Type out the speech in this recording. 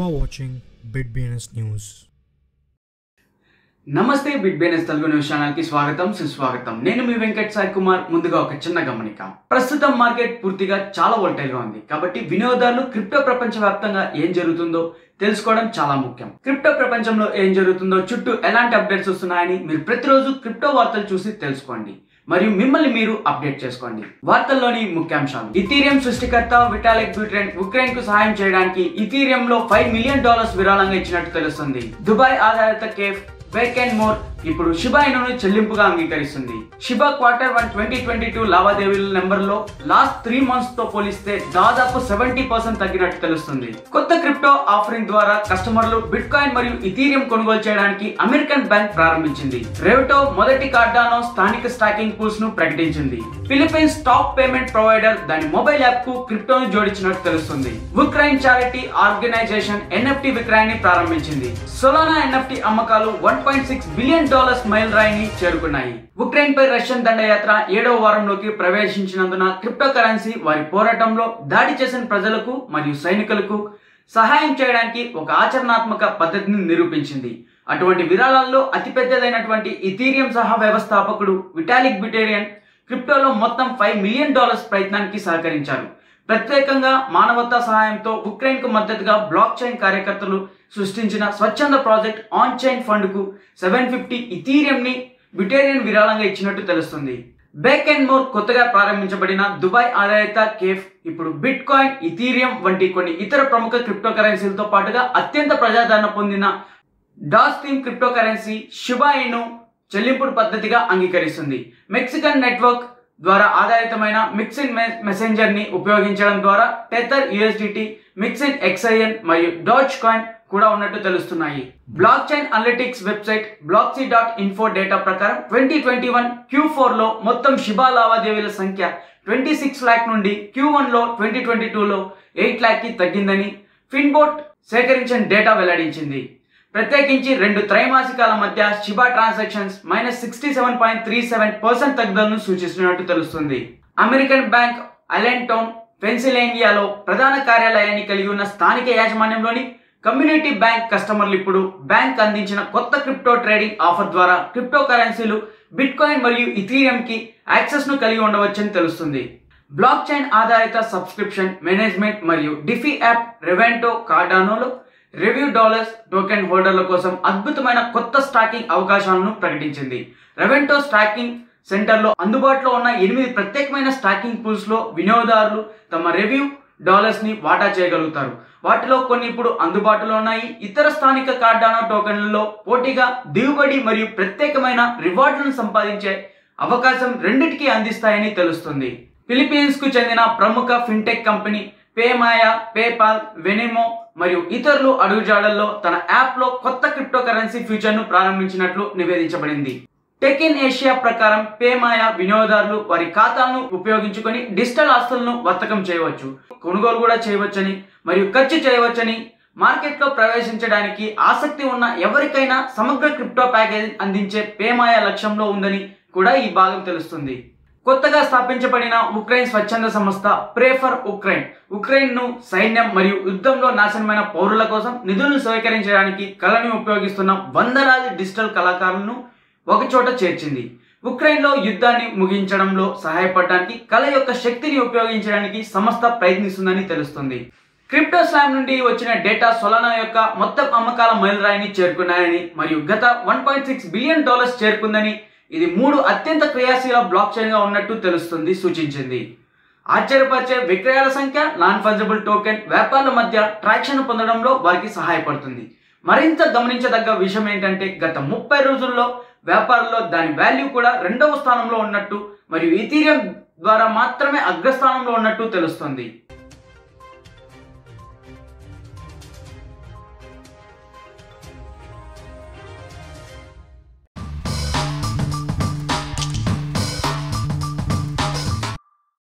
are watching BitBNS News. నమస్తే big business Telugu news channel కి స్వాగతం సుస్వాగతం నేను మీ వెంకట్ సాయి కుమార్ ముందుగా ఒక చిన్న గమనిక ప్రస్తుతం మార్కెట్ పూర్తిగా చాలా వోల్టైల్ గా ఉంది కాబట్టి వినియోగదారులు క్రిప్టో ప్రపంచ వ్యాప్తంగా ఏం జరుగుతుందో తెలుసుకోవడం చాలా ముఖ్యం క్రిప్టో ప్రపంచంలో ఏం జరుగుతుందో చుట్టూ ఎలాంటి అప్డేట్స్ వస్తున్నాయని మీరు ప్రతిరోజు క్రిప్టో వార్తలు చూసి తెలుసుకోండి మరియు మిమ్మల్ని మీరు అప్డేట్ చేసుకోండి వార్తల్లోని ముఖ్యాంశాలు ఇథీరియం సృష్టికర్త విటాలిక్ బ్యూట్రెన్ ఉక్రెయిన్ కు సహాయం చేయడానికి ఇథీరియం లో ఫైవ్ మిలియన్ డాలర్స్ విరాళంగా ఇచ్చినట్టు తెలుస్తుంది దుబాయ్ ఆధారిత కేఫ్ వేక్ అండ్ మోర్ ఇప్పుడు షిబా ఇనును చెల్లింపుగా అంగీకరిస్తుంది Shiba quarter one twenty twenty two లావాదేవీల నెంబర్ లో లాస్ట్ త్రీ మంత్స్ తో పోలిస్తే దాదాపు సెవెంటీ పర్సెంట్ తగ్గినట్టు తెలుస్తుంది కొత్త క్రిప్టో ఆఫరింగ్ ద్వారా కస్టమర్లు బిట్ కాయిన్ మరియు ఇథీరియం కొనుగోలు చేయడానికి అమెరికన్ బ్యాంక్ ప్రారంభించింది రెవిటో మొదటి కార్డానో స్థానిక స్టాకింగ్ పూల్స్ ను ప్రకటించింది ఫిలిప్పీన్స్ టాప్ పేమెంట్ ప్రొవైడర్ దాని మొబైల్ యాప్ కు క్రిప్టోను జోడించినట్టు తెలుస్తుంది ఉక్రెయిన్ చారిటీ ఆర్గనైజేషన్ ఎన్ఎఫ్టి విక్రయాన్ని ప్రారంభించింది సొలానా ఎన్ఎఫ్టి అమ్మకాలు one point six billion dollars mile రాయిని చేరుకున్నాయి ఉక్రెయిన్ పై రష్యన్ దండయాత్ర ఏడవ వారంలోకి ప్రవేశించినందున క్రిప్టో కరెన్సీ వారి పోరాటంలో దాడి చేసిన ప్రజలకు మరియు సైనికులకు సహాయం చేయడానికి ఒక ఆచరణాత్మక పద్ధతిని నిరూపించింది అటువంటి విరాళాల్లో అతిపెద్దదైనటువంటి ఇథీరియం సహా వ్యవస్థాపకుడు విటాలిక్ బ్యూటేరియన్ క్రిప్టోలో మొత్తం ఫైవ్ మిలియన్ డాలర్స్ ప్రయత్నానికి సహకరించారు ప్రత్యేకంగా మానవతా సహాయంతో ఉక్రెయిన్ కు మద్దతుగా బ్లాక్ చైన్ కార్యకర్తలు సృష్టించిన స్వచ్ఛంద ప్రాజెక్ట్ ఆన్ చైన్ ఫండ్ కు సెవెన్ ఫిఫ్టీ ఇథీరియం ని బ్యూటేరియన్ విరాళంగా ఇచ్చినట్టు తెలుస్తుంది బేక్ అండ్ మోర్ కొత్తగా ప్రారంభించబడిన దుబాయ్ ఆధారిత కేఫ్ ఇప్పుడు బిట్ కాయిన్ ఇథీరియం వంటి కొన్ని ఇతర ప్రముఖ క్రిప్టో కరెన్సీలతో పాటుగా అత్యంత ప్రజాదరణ పొందిన డాస్ థీమ్ క్రిప్టో కరెన్సీ షిబాయిను చెల్లింపుడు పద్ధతిగా అంగీకరిస్తుంది మెక్సికన్ నెట్వర్క్ ద్వారా ఆధారితమైన మిక్సిన్ మెసెంజర్ ని ఉపయోగించడం ద్వారా టెథర్ యుఎస్డిటి మిక్సిన్ ఎక్స్ఐఎన్ మరియు డాచ్ కాయిన్ కూడా ఉన్నట్టు తెలుస్తున్నాయి block chain analytics website Bloxy dot info data ప్రకారం twenty twenty one Q four లో మొత్తం షిబా లావాదేవీల సంఖ్య ట్వంటీ సిక్స్ ల్యాక్ నుండి క్యూ వన్ లో ట్వంటీ ట్వంటీ టూలో ఎయిట్ ల్యాక్ కి తగ్గిందని ఫిన్బోట్ సేకరించిన డేటా వెల్లడించింది ప్రత్యేకించి రెండు త్రైమాసికాల మధ్య Shiba transactions minus sixty seven point three seven percent తగ్గుదలను సూచిస్తున్నట్టు తెలుస్తుంది అమెరికన్ బ్యాంక్ ఐలాండ్ టౌన్ పెన్సిలేనియాలో ప్రధాన కార్యాలయాన్ని కలిగి ఉన్న స్థానిక యాజమాన్యంలోని కమ్యూనిటీ బ్యాంక్ కస్టమర్లు ఇప్పుడు బ్యాంక్ అందించిన కొత్త క్రిప్టో ట్రేడింగ్ ఆఫర్ ద్వారా క్రిప్టో కరెన్సీలు బిట్ కాయిన్ మరియు ఇథీరియం కి యాక్సెస్ ను కలిగి ఉండవచ్చని తెలుస్తుంది బ్లాక్ చైన్ ఆధారిత సబ్స్క్రిప్షన్ మేనేజ్మెంట్ మరియు డిఫీ యాప్ రెవెంటో కార్డానోలో రివ్యూ డాలర్స్ టోకెన్ హోల్డర్ల కోసం అద్భుతమైన కొత్త స్టాకింగ్ అవకాశాలను ప్రకటించింది రెవెంటో స్టాకింగ్ సెంటర్లో అందుబాటులో ఉన్న ఎనిమిది ప్రత్యేకమైన స్టాకింగ్ పూల్స్ లో వినియోగదారులు తమ రివ్యూ డాలర్స్ ని వాటా చేయగలుగుతారు వాటిలో కొన్ని ఇప్పుడు అందుబాటులో ఉన్నాయి ఇతర స్థానిక కార్డానో టోకెన్లలో పోటీగా దిగుబడి మరియు ప్రత్యేకమైన రివార్డులను సంపాదించే అవకాశం రెండిటికి అందిస్తాయని తెలుస్తుంది ఫిలిప్పీన్స్ కు చెందిన ప్రముఖ fintech company PayMaya PayPal Venmo మరియు ఇతరులు అడుగుజాడల్లో తన యాప్ లో కొత్త క్రిప్టో కరెన్సీ ఫ్యూచర్ ను ప్రారంభించినట్లు నివేదించబడింది టెక్ ఇన్ ఏషియా ప్రకారం పేమాయా వినియోగదారులు వారి ఖాతాలను ఉపయోగించుకొని డిజిటల్ ఆస్తులను వర్తకం చేయవచ్చు కొనుగోలు కూడా చేయవచ్చని మరియు ఖర్చు చేయవచ్చని మార్కెట్లో ప్రవేశించడానికి ఆసక్తి ఉన్న ఎవరికైనా సమగ్ర క్రిప్టో ప్యాకేజ్ అందించే పేమాయా లక్ష్యంలో ఉందని కూడా ఈ భాగం తెలుస్తుంది కొత్తగా స్థాపించబడిన ఉక్రెయిన్ స్వచ్ఛంద సంస్థ ప్రేఫర్ ఉక్రెయిన్ ఉక్రెయిన్ ను సైన్యం మరియు యుద్ధంలో నాశనమైన పౌరుల కోసం నిధులను సేకరించడానికి కళని ఉపయోగిస్తున్న వందలాది డిజిటల్ కళాకారులను ఒకచోట చేర్చింది ఉక్రెయిన్ లో యుద్ధాన్ని ముగించడంలో సహాయపడడానికి కళ యొక్క శక్తిని ఉపయోగించడానికి సంస్థ ప్రయత్నిస్తుందని తెలుస్తుంది క్రిప్టో స్లామ్ నుండి వచ్చిన డేటా సొలానా యొక్క మొత్తం అమ్మకాల మైలురాయిని చేరుకున్నాయని మరియు గత one point six billion dollars చేరుకుందని ఇది మూడు అత్యంత క్రియాశీల బ్లాక్ చైన్ గా ఉన్నట్టు తెలుస్తుంది సూచించింది ఆశ్చర్యపరిచే విక్రయాల సంఖ్య నాన్ ఫంజబుల్ టోకెన్ వ్యాపారుల మధ్య ట్రాక్షన్ పొందడంలో వారికి సహాయపడుతుంది మరింత గమనించదగ్గ విషయం ఏంటంటే గత ముప్పై రోజుల్లో వ్యాపారంలో దాని వాల్యూ కూడా రెండవ స్థానంలో ఉన్నట్టు మరియు ఇథీరియం ద్వారా మాత్రమే అగ్రస్థానంలో ఉన్నట్టు తెలుస్తుంది